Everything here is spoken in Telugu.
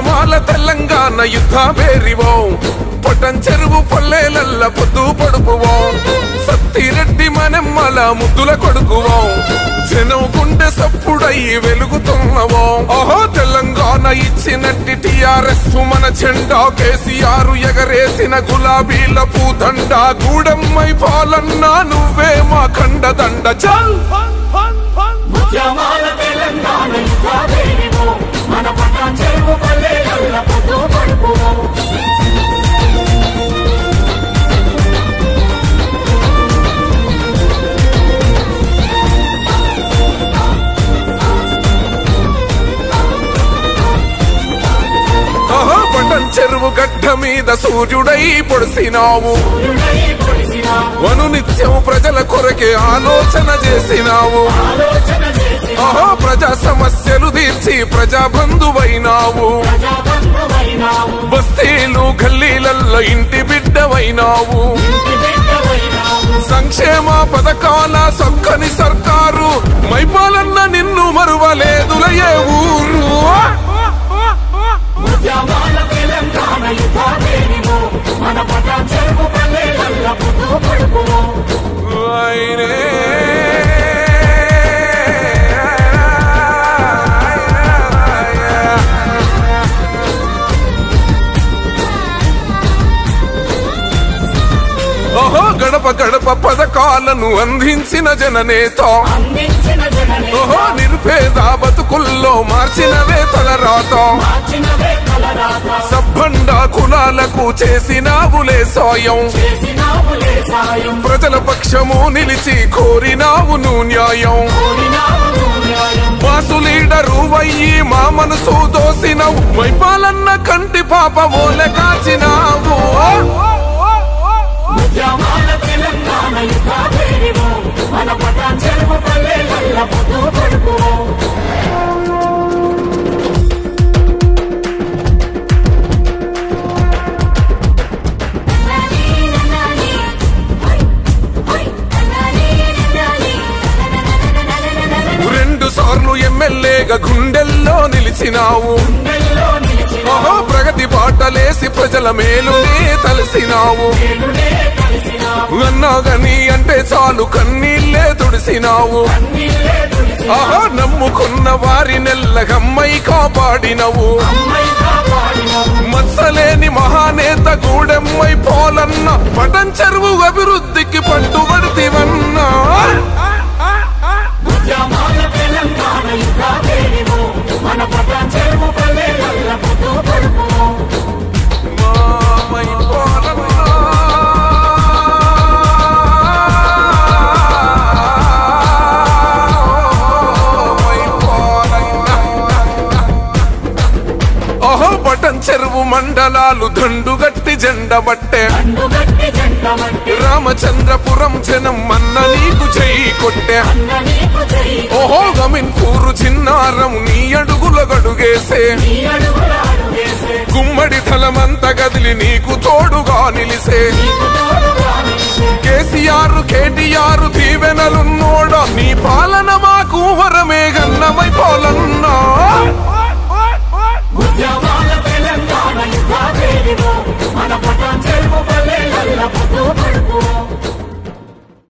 ఉద్యమాల తెలంగాణ యుద్ధ బేరివో పొటం చెరువు పల్లెలల్ల పొద్దు పడుపువో సత్తిరెడ్డి మనెమ్మల ముద్దుల కొడుకువో జనం గుండె సప్పుడై వెలుగుతున్నవో ఓహో తెలంగాణ ఇచ్చినట్టి టిఆర్ఎస్ మన జెండా కేసీఆర్ ఎగరేసిన గులాబీల పూదండ గూడెమ్మై పాలన్నా నువ్వే మా ఖండదండ చల్ ఉద్యమాల తెలంగాణ యుగాదేవివో మన పట్ట చెరువు పల్లెల పొద్దు పడుపువో ఓహో పటం చెరువు గడ్డ మీద సూర్యుడై పొడిసినావు సూర్యుడై పొడిసినావు వను నిత్యం ప్రజల కొరకే ఆలోచన చేసినావు ఆలోచన చేసి ఓహో ప్రజా సమస్యలు తీర్చి ప్రజా బంధువైనావు ప్రజాబంధువైనావు బస్తీలు గల్లీలల్లో ఇంటి బిడ్డవైనావు ఇంటి బిడ్డవైనావు సంక్షేమ పథకాల సొక్కని సర్కారు మైపాలన్న నిన్ను మరువలేదుల ఏ ఊరు ఉద్యమాల తెలంగాణ యుగాదేవివో మన పట్ట చెరువు పల్లెల పొద్దు పడుపువో ఆయనే. ఓహో గడప గడప పథకాలను అందించిన జననేత అందించిన జననే ఓహో నిరుపేద బతుకుల్లో మార్చినవే తలరాత మార్చినవే కలరాత సబ్బండ కులాలకు చేసినావులే సాయం చేసినావులే సాయం ప్రజల పక్షము నిలిచి కోరినావు నువ్వు న్యాయం కోరినావు న్యాయం మాసు లీడరు వయ్యి మా మనసు దోసినవు వైపాలన్న కంటి పాప ఓలె కాచినావు ఉద్యమాల తెలంగాణ యుగాదేవివో మన పట్ట చెరువు పల్లెల పొద్దు పడుపువో రెండు సార్లు ఎమ్మెల్యేగా గుండెల్లో నిలిచినావు గుండెల్లో నిలిచిన ఓహో ప్రగతి బాటలేసి ప్రజల మేలునే తలసినావు వెలుడే కలిసినావు అన్నాగని అంటే చాలు కన్నీళ్ళే తుడిసినావు నీళ్ళే తుడిసి ఆహా నమ్ముకున్న వారి నెల్లగమ్మై కాపాడినవు అమ్మై కాపాడినావు మత్సలేని మహానేత గూడెమ్మై పోలన్న పటం చెరువు అభివృద్ధికి పట్టుబడితివన్నా ఉద్యమాల తెలంగాణ యుగాదేవివో మన పట్ట చెరువు పల్లెల పొద్దు పడుపువో మామై పోలన్నా. మై పోలన్నా. ఓహో పటం చెరువు మండలాలు దండుగట్టి జెండ బట్టే పండుగట్టి జంట మట్టి రామచంద్రపురం జనం మన్న నీకు చెయ్యి కొట్టే అన్న నీకు చెయ్యి ఓహో గమిన్ పూరు చిన్నారం నీ అడుగుల గడుగేసే నీ అడుగుల అడుగేసే గుమ్మడి తలమంత గదిలి నీకు తోడుగా నిలిసే నీకు తోడుగా నిలిసే కేసీఆర్ కేటీఆర్ దీవెనలున్నోడ నీ పాలన మాకు వరమే గన్నమై పోలన్నా ఉద్యమాల తెలంగాణ యుగాదేవివో మన పట్ట చెరువు పల్లెల పొద్దు పడుపువో